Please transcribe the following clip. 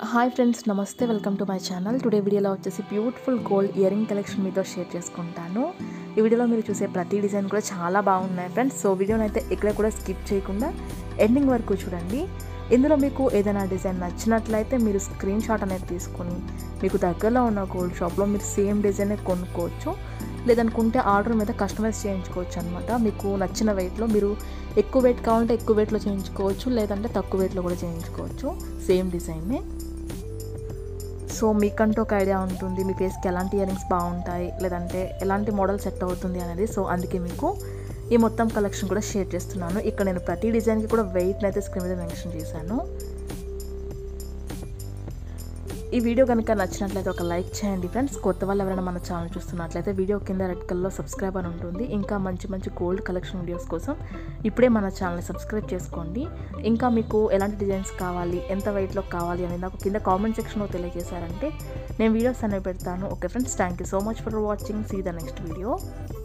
hi friends నమస్తే welcome to my channel today వీడియోలో వచ్చేసి beautiful gold earring collection మీతో షేర్ చేసుకుంటాను ఈ వీడియోలో మీరు చూసే ప్రతి డిజైన్ కూడా చాలా బాగున్నాయి ఫ్రెండ్స్ సో వీడియోని అయితే ఎక్కడ కూడా స్కిప్ చేయకుండా ఎండింగ్ వరకు చూడండి ఇందులో మీకు ఏదైనా డిజైన్ నచ్చినట్లయితే మీరు స్క్రీన్ షాట్ అనేది తీసుకొని మీకు దగ్గరలో ఉన్న గోల్డ్ షాప్లో మీరు సేమ్ డిజైనే కొనుక్కోవచ్చు లేదనుకుంటే ఆర్డర్ మీద కస్టమైజ్ చేయించుకోవచ్చు అనమాట మీకు నచ్చిన వెయిట్లో మీరు ఎక్కువ వెయిట్ కావాలంటే ఎక్కువ వెయిట్లో చేయించుకోవచ్చు లేదంటే తక్కువ వెయిట్లో కూడా చేయించుకోవచ్చు సేమ్ డిజైన్నే సో మీకంటూ ఒక ఐడియా ఉంటుంది మీ ఫేస్కి ఎలాంటి ఇయరింగ్స్ బాగుంటాయి లేదంటే ఎలాంటి మోడల్ సెట్ అవుతుంది అనేది సో అందుకే మీకు ఈ మొత్తం కలెక్షన్ కూడా షేర్ చేస్తున్నాను ఇక్కడ నేను ప్రతి డిజైన్కి కూడా వెయిట్ని అయితే స్క్రీన్ మీద మెన్షన్ చేశాను ఈ వీడియో కనుక నచ్చినట్లయితే ఒక లైక్ చేయండి ఫ్రెండ్స్ కొత్త వాళ్ళు ఎవరైనా మన ఛానల్ చూస్తున్నట్లయితే వీడియో కింద రెడ్ కలర్లో సబ్స్క్రైబ్ అని ఉంటుంది ఇంకా మంచి మంచి గోల్డ్ కలెక్షన్ వీడియోస్ కోసం ఇప్పుడే మన ఛానల్ని సబ్స్క్రైబ్ చేసుకోండి ఇంకా మీకు ఎలాంటి డిజైన్స్ కావాలి ఎంత వెయిట్లో కావాలి అనేది నాకు కింద కామెంట్ సెక్షన్లో తెలియజేశారంటే నేను వీడియోస్ అనేవి పెడతాను okay friends thank you so much for watching see the next video